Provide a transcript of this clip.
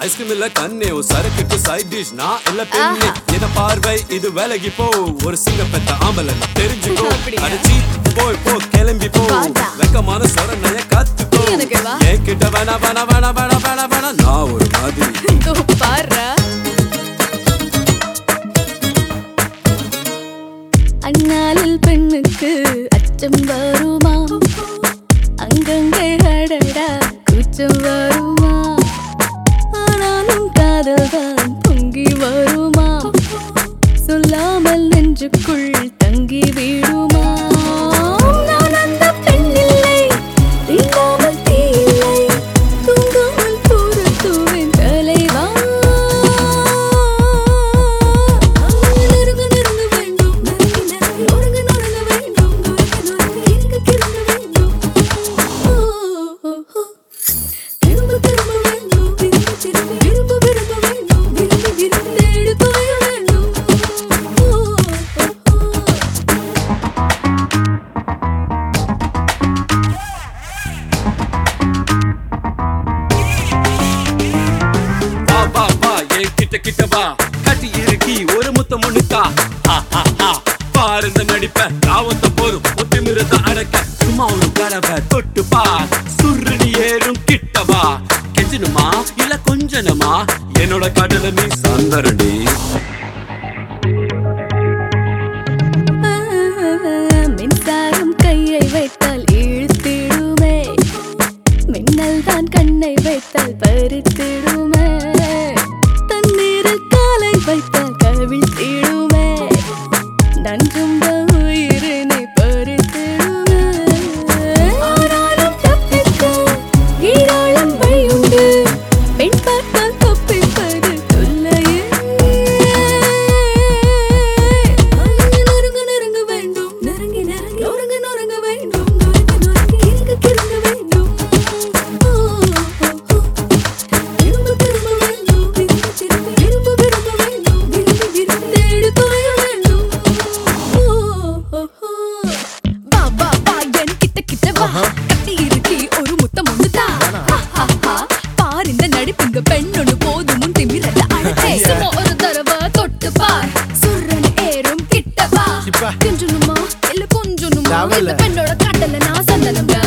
Ice cream இல்ல கண்ணே ஒரு சரக்குக்கு சைட் டிஷ் நான் இல்ல பெண்ணே என்ன பார்வை இது விலகி போ ஒரு சிங்க பெத்த ஆம்பளை தெரிஞ்சுக்கோ அப்படியா? அடிச்சி போய் போ கிளம்பி போ வாடா. வெக்கமான சொரணைய கத்துக்கோ எனக்கு வா. என்கிட்ட வேணா வேணா வேணா வேணா வேணா வேணா நான் ஒரு மாதிரி இதோ பாருடா. அண்ணாலில் பெண்ணுக்கு அச்சம் வருமா அங்கங்கே அடடா கூச்சம் வருமா ஆனாலும் காதல்தான் பொங்கி வருமா சொல்லாமல் நெஞ்சுக்குள் தங்கி விடுமா நான் அந்த பெண்ணில்லை தீண்டாமல் தீயில்லை தூங்காமல் பொறுத்துவேன் தலைவா நெருங்க நெருங்க வேண்டும் நெருங்கி நெருங்கி நொறுங்க நொறுங்க வேண்டும் நொறுங்க நொறுங்க இறுக கிறங்க வேண்டும் ஓ, ஓ, ஓ. திரும்ப திரும்ப வேண்டும் திரும்ப திரும்ப விரும்ப விரும்ப வேண்டும் விரும்பி விரும்பி தேடி தொலைய வேண்டும் ஓ, ஓ, ஓ. வா வா வா என் கிட்ட கிட்ட வா கட்டி இருக்கி ஒரு முத்த முன்னுக்கா பாரு இந்த நடிப்ப தாவத்த போதும் ஒத்திமிருந்த அடக்க சும்மா ஒரு கடவை தொட்டு பா சுருணி ஏறும் கிட்ட வா கெஞ்சனுமா இல்ல கொஞ்சனமா என்னோட கடல நீ சந்தரடி மின்சாரம் கையை வைத்தால் இழுத்திடுமே மின்னல் தான் கண்ணை வைத்தால் பறித்திடுமே தண்ணீரில் காலை வைத்தால் கவிழ்த்திடுமே நன்றும் உயிரினை பறித்திடுமே ஆனாலும் தப்பிக்க ஈராளம் வழியுண்டு பெண் பார்த்தால் தப்பிப்பது தொல்லையே நெருங்க நெருங்க வேண்டும் நெருங்கி நெருங்கி நொறுங்க நொறுங்க வேண்டும் நொறுங்க நொறுங்கி இறுக கிறங்க வேண்டும் ஓ, ஓ, ஓ. திரும்ப திரும்ப வேண்டும் திரும்ப திரும்ப விரும்ப விரும்ப வேண்டும் விரும்பி விரும்பி தேடி தொலைய வேண்டும் ஓ, ஓ, ஓ. வா வா வா என் கிட்ட கிட்ட வா கட்டி இருக்கி ஒரு முத்தம் ஒண்ணு தா ஹா, ஹா, ஹா. பார் இந்த நடிப்பு இந்த பெண்ணொன்னு போதும் முன் திமிரல அழகே சும்மா ஒரு தடவை தொட்டு பார் சுர்ரன் ஏறும் கிட்ட வா சிப்பா. கொஞ்சனுமா இல்ல கொஞ்சனுமா தேவையில்ல. இந்த பெண்ணோட கடல நான் சந்தனங்க